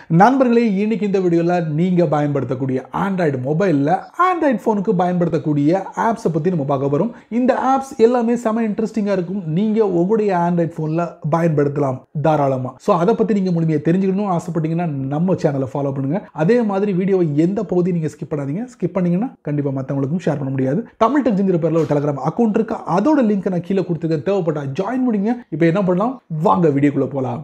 நண்பர்களே இன்னைக்கு இந்த வீடியோவில் நீங்கள் பயன்படுத்தக்கூடிய ஆண்ட்ராய்டு மொபைலில் ஆண்ட்ராய்டு ஃபோனுக்கு பயன்படுத்தக்கூடிய ஆப்ஸை பற்றி நம்ம பார்க்க போகிறோம் இந்த ஆப்ஸ் எல்லாமே செம இன்ட்ரெஸ்டிங்காக இருக்கும் நீங்கள் உங்களுடைய ஆண்ட்ராய்டு ஃபோனில் பயன்படுத்தலாம் தாராளமாக ஸோ அதை பற்றி நீங்கள் முழுமையாக தெரிஞ்சுக்கணும் ஆசைப்பட்டீங்கன்னா நம்ம சேனலை ஃபாலோ பண்ணுங்கள் அதே மாதிரி வீடியோவை எந்த பகுதி நீங்கள் ஸ்கிப் பண்ணாதீங்க ஸ்கிப் பண்ணீங்கன்னா கண்டிப்பாக மற்றவங்களுக்கும் ஷேர் பண்ண முடியாது தமிழ் டெக்ஜிங்கிற பேரில் ஒரு டெலிகிராம் அக்கௌண்ட் இருக்கு அதோட லிங்க் நான் கீழே கொடுத்துருக்கேன் தேவைப்பட்டா ஜாயின் பண்ணிங்க இப்போ என்ன பண்ணலாம் வாங்க வீடியோக்குள்ளே போகலாம்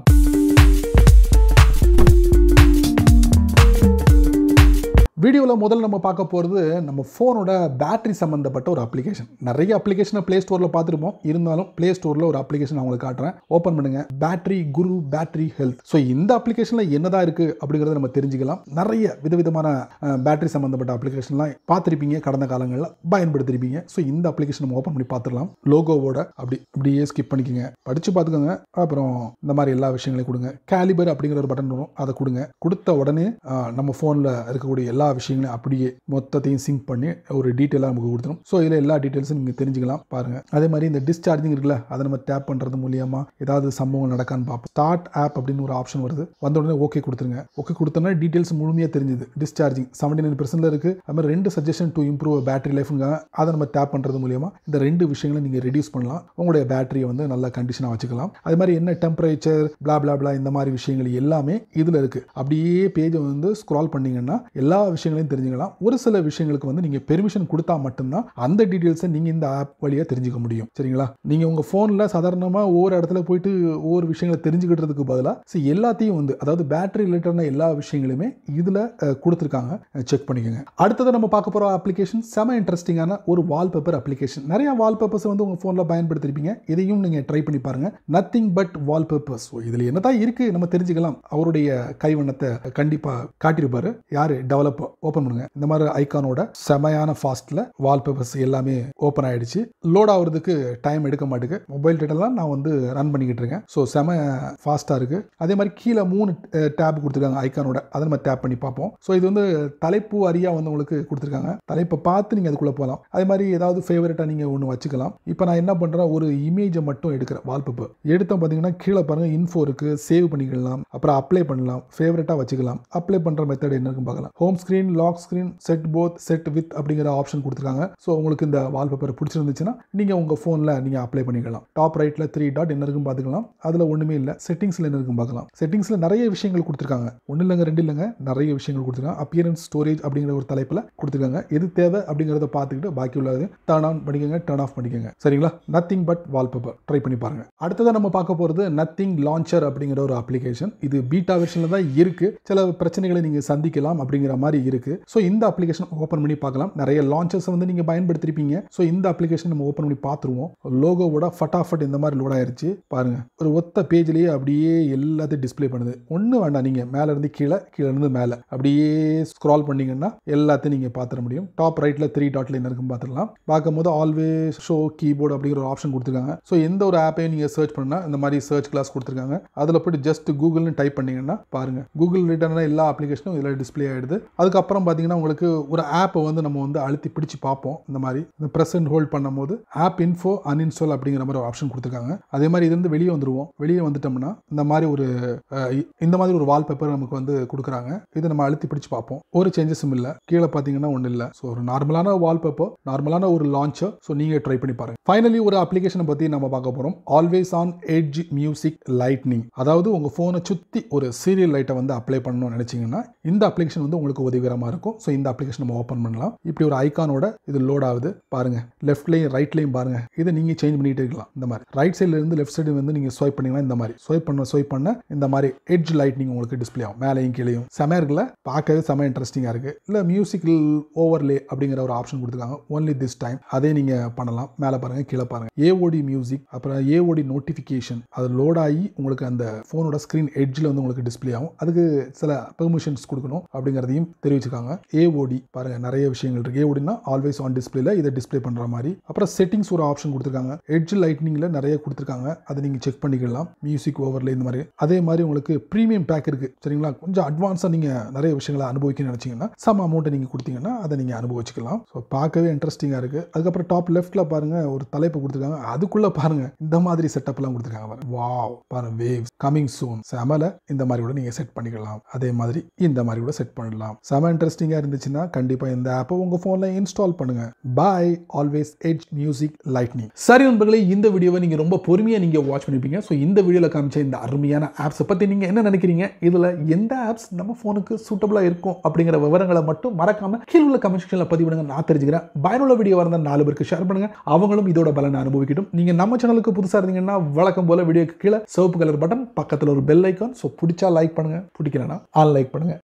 வீடியோவில் முதல்ல நம்ம பார்க்க போகிறது நம்ம ஃபோனோட பேட்டரி சம்மந்தப்பட்ட ஒரு அப்ளிகேஷன் நிறைய அப்ளிகேஷனை ப்ளே ஸ்டோரில் பார்த்துருப்போம் இருந்தாலும் ப்ளே ஸ்டோரில் ஒரு அப்ளிகேஷன் நான் உங்களுக்கு காட்டுறேன் ஓப்பன் பண்ணுங்க battery guru battery health so இந்த அப்ளிகேஷனில் என்னதான் இருக்குது அப்படிங்கிறத நம்ம தெரிஞ்சுக்கலாம் நிறைய விதவிதமான பேட்டரி சம்மந்தப்பட்ட அப்ளிகேஷன்லாம் பார்த்துருப்பீங்க கடந்த காலங்களில் பயன்படுத்திருப்பீங்க ஸோ இந்த அப்ளிகேஷன் நம்ம ஓப்பன் பண்ணி பார்த்துடலாம் லோகோவோட அப்படி அப்படியே ஸ்கிப் பண்ணிக்கோங்க படித்து பார்த்துக்கோங்க அப்புறம் இந்த மாதிரி எல்லா விஷயங்களையும் கொடுங்க கேலிபர் அப்படிங்கிற ஒரு பட்டன் வரும் அதை கொடுங்க கொடுத்த உடனே ஆ, நம்ம ஃபோனில் இருக்கக்கூடிய எல்லா விஷயங்களையும் அப்படியே மொத்தத்தையும் சிங்க் பண்ணி ஒரு டீட்டெயிலாக நமக்கு கொடுத்துரும் ஸோ இதில் எல்லா டீட்டெயில்ஸும் நீங்கள் தெரிஞ்சுக்கலாம் பாருங்கள் அதே மாதிரி இந்த டிஸ்சார்ஜிங் இருக்குல்ல அதை நம்ம டேப் பண்ணுறது மூலியமா ஏதாவது சம்பவம் நடக்கான்னு பார்ப்போம் ஸ்டார்ட் ஆப் அப்படின்னு ஒரு ஆப்ஷன் வருது வந்த உடனே ஓகே கொடுத்துருங்க ஓகே கொடுத்தோன்னா டீட்டெயில்ஸ் முழுமையாக தெரிஞ்சுது டிஸ்சார்ஜிங் செவன்டி நைன் பர்சன்ட்ல இருக்கு அது மாதிரி ரெண்டு சஜஷன் டு இம்ப்ரூவ் பேட்டரி லைஃபுங்க அதை நம்ம டேப் பண்ணுறது மூலியமா இந்த ரெண்டு விஷயங்களை நீங்கள் ரெடியூஸ் பண்ணலாம் உங்களுடைய பேட்டரியை வந்து நல்ல கண்டிஷனாக வச்சுக்கலாம் அது மாதிரி என்ன டெம்பரேச்சர் blah blah blah இந்த மாதிரி விஷயங்கள் எல்லாமே இதில் இருக்கு அப்படியே பேஜை வந்து ஸ்க்ரால் பண்ணீங்கன்னா எல்லா விஷயங்களையும் தெரிஞ்சுக்கலாம் ஒரு சில விஷயங்களுக்கு வந்து நீங்கள் பெர்மிஷன் கொடுத்தா மட்டும்தான் அந்த டீட்டெயில்ஸை நீங்கள் இந்த ஆப் வழியாக தெரிஞ்சுக்க முடியும் சரிங்களா நீங்கள் உங்கள் ஃபோனில் சாதாரணமாக ஒவ்வொரு இடத்துல போயிட்டு ஒவ்வொரு விஷயங்களை தெரிஞ்சுக்கிட்டதுக்கு பதிலாக ஸோ எல்லாத்தையும் வந்து அதாவது பேட்டரி ரிலேட்டடான எல்லா விஷயங்களுமே இதில் கொடுத்துருக்காங்க செக் பண்ணிக்கோங்க அடுத்தது நம்ம பார்க்க போகிற அப்ளிகேஷன் செம இன்ட்ரெஸ்டிங்கான ஒரு வால்பேப்பர் அப்ளிகேஷன் நிறைய வால்பேப்பர்ஸ் வந்து உங்கள் ஃபோனில் பயன்படுத்திருப்பீங்க இதையும் நீங்கள் ட்ரை பண்ணி பாருங்க நத்திங் பட் வால்பேப்பர்ஸ் ஸோ இதில் என்னதான் இருக்குது நம்ம தெரிஞ்சுக்கலாம் அவருடைய கைவண்ணத்தை கண்டிப்பாக காட்டியிருப்பாரு யார் டெவலப்பர் ஓப்பன் பண்ணுங்க இந்த மாதிரி ஐகானோட செமையான ஃபாஸ்ட்டில் வால்பேப்பர்ஸ் எல்லாமே ஓப்பன் ஆயிடுச்சு லோட் ஆகுறதுக்கு டைம் எடுக்க மாட்டேங்குது மொபைல் டேட்டெல்லாம் நான் வந்து ரன் பண்ணிக்கிட்டு இருக்கேன் ஸோ செம ஃபாஸ்ட்டாக இருக்குது அதே மாதிரி கீழே மூணு டேப் கொடுத்துருக்காங்க ஐகானோட அதை நம்ம டேப் பண்ணி பார்ப்போம் ஸோ இது வந்து தலைப்பு வாரியாக வந்து உங்களுக்கு கொடுத்துருக்காங்க தலைப்பை பார்த்து நீங்கள் அதுக்குள்ளே போகலாம் அதே மாதிரி ஏதாவது ஃபேவரட்டாக நீங்கள் ஒன்று வச்சுக்கலாம் இப்போ நான் என்ன பண்ணுறேன் ஒரு இமேஜை மட்டும் எடுக்கிறேன் வால்பேப்பர் எடுத்தோம் பார்த்தீங்கன்னா கீழே பாருங்கள் இன்ஃபோ இருக்குது சேவ் பண்ணிக்கலாம் அப்புறம் அப்ளை பண்ணலாம் ஃபேவரட்டாக வச்சுக்கலாம் அப்ளை பண்ணுற மெத்தட் என்ன இருக்குன்னு பார்க்கலாம் home screen lock screen set both set with அப்படிங்கிற ஆப்ஷன் கொடுத்துருக்காங்க ஸோ உங்களுக்கு இந்த வால்பேப்பர் பிடிச்சிருந்துச்சுன்னா நீங்கள் உங்கள் ஃபோனில் நீங்கள் அப்ளை பண்ணிக்கலாம் டாப் ரைட்டில் த்ரீ டாட் என்ன இருக்குன்னு பார்த்துக்கலாம் அதில் ஒன்றுமே இல்லை செட்டிங்ஸில் என்ன இருக்குன்னு பார்க்கலாம் செட்டிங்ஸில் நிறைய விஷயங்கள் கொடுத்துருக்காங்க ஒன்றும் இல்லைங்க ரெண்டு இல்லைங்க நிறைய விஷயங்கள் கொடுத்துருக்காங்க அப்பியரன்ஸ் ஸ்டோரேஜ் அப்படிங்கிற ஒரு தலைப்பில் கொடுத்துருக்காங்க எது தேவை அப்படிங்கிறத பார்த்துக்கிட்டு பாக்கி உள்ளது டர்ன் ஆன் பண்ணிக்கோங்க டர்ன் ஆஃப் பண்ணிக்கோங்க சரிங்களா நத்திங் பட் வால்பேப்பர் ட்ரை பண்ணி பாருங்க அடுத்ததாக நம்ம பார்க்க போகிறது நத்திங் லான்ச்சர் அப்படிங்கிற ஒரு அப்ளிகேஷன் இது பீட்டா வெர்ஷனில் தான் இருக்கு சில பிரச்சனைகளை நீங்கள் சந்திக்கலாம் அப்படிங்கிற மாதிரி இருக்கு ஸோ இந்த அப்ளிகேஷன் ஓப்பன் பண்ணி பார்க்கலாம் நிறைய லான்ச்சர்ஸ் வந்து நீங்கள் பயன்படுத்திருப்பீங்க ஸோ இந்த அப்ளிகேஷன் நம்ம ஓப்பன் பண்ணி பார்த்துருவோம் லோகோவோட ஃபட்டாஃபட் இந்த மாதிரி லோட் ஆயிருச்சு பாருங்க ஒரு ஒத்த பேஜ்லேயே அப்படியே எல்லாத்தையும் டிஸ்ப்ளே பண்ணுது ஒன்றும் வேண்டாம் நீங்கள் மேலே இருந்து கீழே கீழே இருந்து மேலே அப்படியே ஸ்க்ரால் பண்ணீங்கன்னா எல்லாத்தையும் நீங்கள் பார்த்துட முடியும் டாப் ரைட்டில் த்ரீ டாட்ல என்ன இருக்குன்னு பார்த்துடலாம் பார்க்கும்போது ஆல்வேஸ் ஷோ கீபோர்டு அப்படிங்கிற ஒரு ஆப்ஷன் கொடுத்துருக்காங்க ஸோ எந்த ஒரு ஆப்பையும் நீங்கள் சர்ச் பண்ணால் இந்த மாதிரி சர்ச் கிளாஸ் கொடுத்துருக்காங்க அதில் போய்ட்டு ஜஸ்ட் கூகுள்னு டைப் பண்ணீங்கன்னா பாருங்க கூகுள் ரிலேட்டடான எல்லா அப்ளிகேஷனும் இதில் டிஸ்ப்ளே ஆகிடுது அதுக்கப்புறம் பார்த்தீங்கன்னா உங்களுக்கு ஒரு ஆப்பை வந்து நம்ம வந்து அழுத்தி பிடிச்சு பார்ப்போம் இந்த மாதிரி இந்த ப்ரெஸ் அண்ட் ஹோல்ட் பண்ணும்போது ஆப் இன்ஃபோ அன்இன்ஸ்டால் அப்படிங்கிற மாதிரி ஒரு ஆப்ஷன் கொடுத்துருக்காங்க அதே மாதிரி இதுலேருந்து வெளியே வந்துருவோம் வெளியே வந்துட்டோம்னா இந்த மாதிரி ஒரு அஹ், இ- இந்த மாதிரி ஒரு வால்பேப்பர் நமக்கு வந்து கொடுக்குறாங்க இதை நம்ம அழுத்தி பிடிச்சு பார்ப்போம் ஒரு சேஞ்சஸும் இல்லை கீழே பார்த்தீங்கன்னா ஒன்றும் இல்லை ஸோ ஒரு நார்மலான வால்பேப்பர் நார்மலான ஒரு லான்ச்சர் ஸோ நீங்கள் ட்ரை பண்ணி பாருங்க ஃபைனலி ஒரு அப்ளிகேஷனை பற்றி நம்ம பார்க்க போகிறோம் always on edge music lightning அதாவது உங்கள் ஃபோனை சுற்றி ஒரு சீரியல் லைட்டை வந்து அப்ளை பண்ணணும்னு நினச்சிங்கன்னா இந்த அப்ளிகேஷன் வந்து உங்களுக்கு உதவிகரமாக இருக்கும் ஸோ இந்த அப்ளிகேஷன் நம்ம ஓப்பன் பண்ணலாம் இப்படி ஒரு ஐகானோட இது லோட் ஆகுது பாருங்க லெஃப்ட்லையும் ரைட்லையும் பாருங்க இதை நீங்கள் சேஞ்ச் பண்ணிட்டு இருக்கலாம் இந்த மாதிரி ரைட் சைடுல இருந்து லெஃப்ட் சைடு வந்து நீங்கள் ஸ்வைப் பண்ணீங்கன்னா இந்த மாதிரி ஸ்வைப் பண்ண ஸ்வைப் பண்ண இந்த மாதிரி எட்ஜ் லைட்னிங் உங்களுக்கு டிஸ்ப்ளே ஆகும் மேலேயும் கீழேயும் செம இருக்குல்ல பார்க்கவே செம இன்ட்ரெஸ்டிங்காக இருக்கு இல்லை மியூசிக்கல் ஓவர்லே அப்படிங்கிற ஒரு ஆப்ஷன் கொடுத்துருக்காங்க ஒன்லி திஸ் டைம் அதே நீங்கள் பண்ணலாம் மேலே பாருங்க கீழே பாருங்க ஏஓடி மியூசிக் அப்புறம் ஏஓடி நோட்டிஃபிகேஷன் அது லோட் ஆகி உங்களுக்கு அந்த ஃபோனோட ஸ்க்ரீன் எட்ஜில் வந்து உங்களுக்கு டிஸ்ப்ளே ஆகும் அதுக்கு சில பெர்மிஷன்ஸ் கொடுக்கணும் அப்படிங்கிறதையும் தெரிவிச்சிருக்காங்க வச்சிருக்காங்க ஏஓடி பாருங்க நிறைய விஷயங்கள் இருக்கு ஏஓடினா ஆல்வேஸ் ஆன் டிஸ்பிளேல இதை டிஸ்ப்ளே பண்ற மாதிரி அப்புறம் செட்டிங்ஸ் ஒரு ஆப்ஷன் கொடுத்துருக்காங்க எட்ஜ் லைட்னிங்ல நிறைய கொடுத்துருக்காங்க அதை நீங்க செக் பண்ணிக்கலாம் மியூசிக் ஓவர்ல இந்த மாதிரி அதே மாதிரி உங்களுக்கு ப்ரீமியம் பேக் இருக்கு சரிங்களா கொஞ்சம் அட்வான்ஸாக நீங்க நிறைய விஷயங்களை அனுபவிக்கணும்னு நினைச்சீங்கன்னா சம் அமௌண்ட்டை நீங்க கொடுத்தீங்கன்னா அதை நீங்க அனுபவிச்சுக்கலாம் ஸோ பார்க்கவே இன்ட்ரெஸ்டிங்காக இருக்கு அதுக்கப்புறம் டாப் லெஃப்ட்ல பாருங்க ஒரு தலைப்பு கொடுத்துருக்காங்க அதுக்குள்ள பாருங்க இந்த மாதிரி செட்டப்லாம் கொடுத்துருக்காங்க பாருங்க வாவ் பாருங்க வேவ்ஸ் கமிங் சூன் செமல இந்த மாதிரி கூட நீங்க செட் பண்ணிக்கலாம் அதே மாதிரி இந்த மாதிரி கூட செட் பண்ணலாம் செம இன்ட்ரெஸ்டிங்காக இருந்துச்சுன்னா கண்டிப்பா இந்த ஆப்பை உங்க போன்ல இன்ஸ்டால் பண்ணுங்க by always edge music lightning சரி நண்பர்களே இந்த வீடியோவை நீங்க ரொம்ப பொறுமையா நீங்க வாட்ச் பண்ணிருப்பீங்க ஸோ இந்த வீடியோல காமிச்ச இந்த அருமையான ஆப்ஸை பத்தி நீங்க என்ன நினைக்கிறீங்க இதுல எந்த ஆப்ஸ் நம்ம போனுக்கு சூட்டபிளா இருக்கும் அப்படிங்கிற விவரங்களை மட்டும் மறக்காம கீழே உள்ள கமெண்ட் செக்ஷன்ல பதிவிடுங்க நான் தெரிஞ்சுக்கிறேன் பயனுள்ள வீடியோ இருந்தால் நாலு பேருக்கு ஷேர் பண்ணுங்க அவங்களும் இதோட பலனை அனுபவிக்கட்டும் நீங்க நம்ம சேனலுக்கு புதுசா இருந்தீங்கன்னா வழக்கம் போல வீடியோக்கு கீழே சிவப்பு கலர் பட்டன் பக்கத்துல ஒரு பெல் ஐக்கான் ஸோ பிடிச்சா லைக் பண்ணுங்க பிடிக்கலனா ஆன் லைக் பண்ணுங்க